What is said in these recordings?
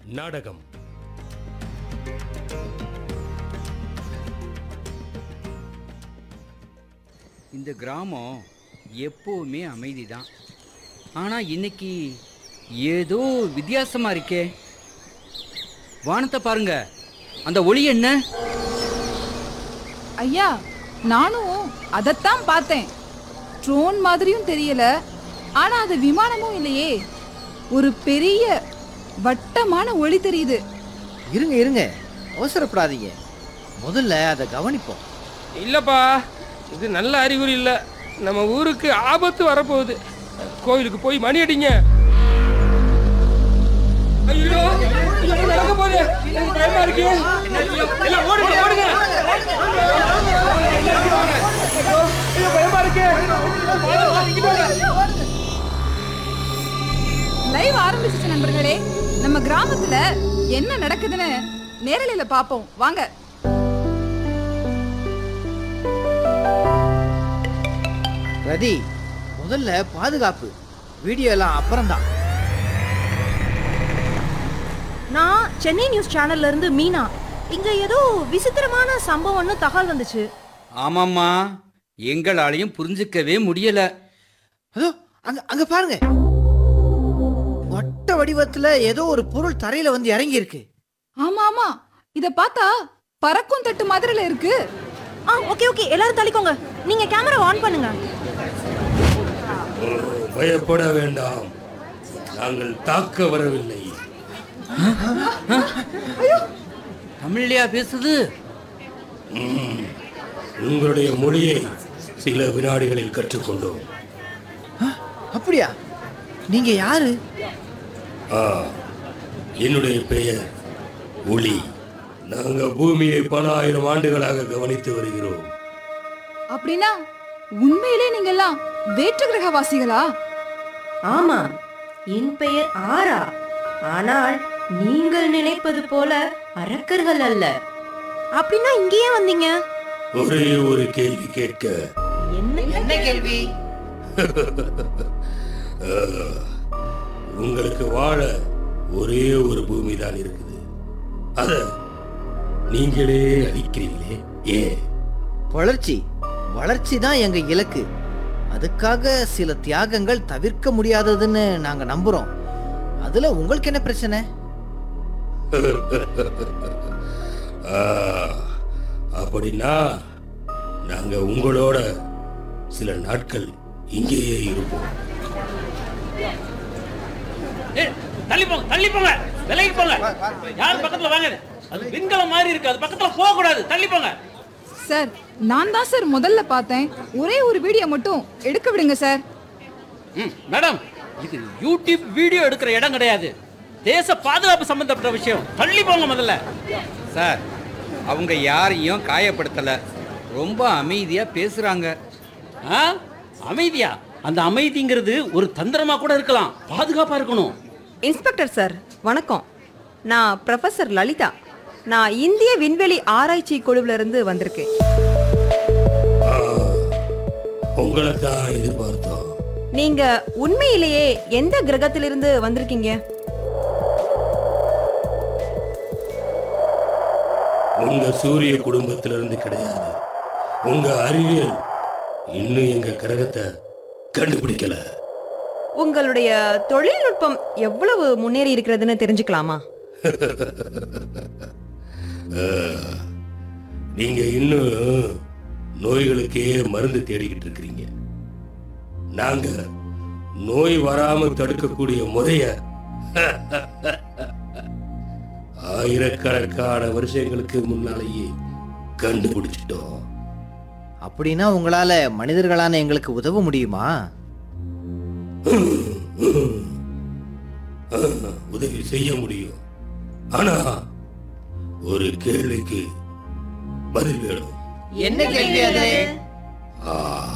நாடகம் இந்த கிராமம் எப்பவுமே அமைதி தான் ஆனால் இன்னைக்கு ஏதோ வித்தியாசமா இருக்கே வானத்தை பாருங்க அந்த ஒளி என்ன ஐயா நானும் அதைத்தான் பார்த்தேன் ட்ரோன் மாதிரியும் தெரியல ஆனா அது விமானமும் இல்லையே ஒரு பெரிய வட்டமான ஒளி தெரியுது இருங்க இருங்க அவசரப்படாதீங்க முதல்ல அதை கவனிப்போம் இல்லப்பா இது நல்ல அறிகுறி இல்ல நம்ம ஊருக்கு ஆபத்து வரப்போகுது கோயிலுக்கு போய் மணி அடிங்க ஐயோ ஐயோ, நடக்க போகுது. எனக்கு பயமா இருக்கு எல்லாம் ஓடுங்க ஓடுங்க ஐயோ, பயமா இருக்கு லைவ் ஆரம்பிச்சிச்சு நண்பர்களே நம்ம கிராமத்துல என்ன நடக்குதுன்னு நேரலையில பாப்போம் வாங்க ரதி முதல்ல பாதுகாப்பு வீடியோ எல்லாம் அப்புறம்தான் நான் சென்னை நியூஸ் சேனல்ல இருந்து மீனா இங்க ஏதோ விசித்திரமான சம்பவம்னு தகவல் வந்துச்சு ஆமாம்மா எங்களாலையும் புரிஞ்சுக்கவே முடியல அதோ அங்க அங்க பாருங்க வட்ட வடிவத்துல ஏதோ ஒரு பொருள் தரையில வந்து இறங்கி இருக்கு ஆமா ஆமா இத பார்த்தா பறக்கும் தட்டு மாதிரில இருக்கு ஆ ஓகே ஓகே எல்லாரும் தள்ளிக்கோங்க நீங்க கேமரா ஆன் பண்ணுங்க பயப்பட வேண்டாம் நாங்கள் தாக்க வரவில்லை தமிழ்லையா பேசுது ம், உங்களுடைய மொழியை சில வினாடிகளில் கற்றுக்கொண்டோம் அப்படியா நீங்க யாரு ஆ என்னுடைய பெயர் ஒளி நாங்க பூமியை பல ஆயிரம் ஆண்டுகளாக கவனித்து வருகிறோம் அப்படின்னா உண்மையிலே நீங்க எல்லாம் வேற்று கிரகவாசிகளா ஆமா என் பெயர் ஆரா ஆனால் நீங்கள் நினைப்பது போல அரக்கர்கள் அல்ல அப்படின்னா இங்கேயே வந்தீங்க ஒரே ஒரு கேள்வி கேட்க என்ன என்ன கேள்வி ஆ, உங்களுக்கு வாழ ஒரே ஒரு பூமி தான் இருக்குது அத நீங்களே அழிக்கிறீங்களே ஏன் வளர்ச்சி வளர்ச்சி தான் எங்க இலக்கு அதுக்காக சில தியாகங்கள் தவிர்க்க முடியாததுன்னு நாங்க நம்புறோம் அதுல உங்களுக்கு என்ன பிரச்சனை ஆ, அப்படின்னா நாங்க உங்களோட சில நாட்கள் இங்கேயே இருப்போம் ஏய், தள்ளி போங்க தள்ளி போங்க விலகி போங்க யார் பக்கத்துல வாங்க அது விண்கலம் மாதிரி இருக்கு அது பக்கத்துல போக கூடாது தள்ளி போங்க சார் நான் தான் சார் முதல்ல பார்த்தேன் ஒரே ஒரு வீடியோ மட்டும் எடுக்க விடுங்க சார் ம், மேடம் இது யூடியூப் வீடியோ எடுக்கிற இடம் கிடையாது தேச பாதுகாப்பு சம்பந்தப்பட்ட விஷயம் தள்ளி போங்க முதல்ல சார் அவங்க யாரையும் காயப்படுத்தல ரொம்ப அமைதியா பேசுறாங்க ஆ அமைதியா அந்த அமைதிங்கிறது ஒரு தந்திரமா கூட இருக்கலாம் பாதுகாப்பா இருக்கணும் இன்ஸ்பெக்டர் சார் வணக்கம் நான் ப்ரொஃபசர் லலிதா நான் இந்திய விண்வெளி ஆராய்ச்சி குழுவில இருந்து வந்திருக்கேன் ஆ, உங்களை தான் எதிர்பார்த்தோம் நீங்க உண்மையிலேயே எந்த கிரகத்திலிருந்து வந்திருக்கீங்க உங்க சூரிய குடும்பத்திலிருந்து கிடையாது உங்க அறிவியல் இன்னும் எங்க கிரகத்தை கண்டுபிடிக்கல உங்களுடைய தொழில்நுட்பம் எவ்வளவு முன்னேறி இருக்கிறதுன்னு தெரிஞ்சுக்கலாமா நீங்க இன்னும் நோய்களுக்கே மருந்து தேடிக்கிட்டு இருக்கிறீங்க நாங்க நோய் வராம தடுக்கக்கூடிய முறைய ஆயிரக்கணக்கான வருஷங்களுக்கு முன்னாலேயே கண்டுபிடிச்சிட்டோம் அப்படின்னா உங்களால மனிதர்களான எங்களுக்கு உதவ முடியுமா உதவி செய்ய முடியும் ஆனா ஒரு கேள்விக்கு பதில் வேணும் என்ன கேள்வி அது ஆ,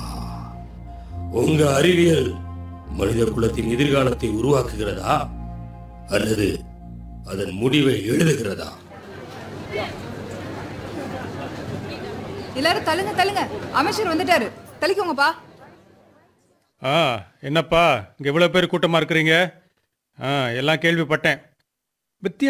உங்க அறிவியல் மனித குலத்தின் எதிர்காலத்தை உருவாக்குகிறதா அல்லது அதன் முடிவை எழுதுகிறதா எல்லாரும் தள்ளுங்க தள்ளுங்க அமைச்சர் வந்துட்டாரு தள்ளிக்கோங்கப்பா ஆ என்னப்பா இங்கே இவ்வளோ பேர் கூட்டமாக இருக்கிறீங்க ஆ எல்லாம் கேள்விப்பட்டேன் வித்தியா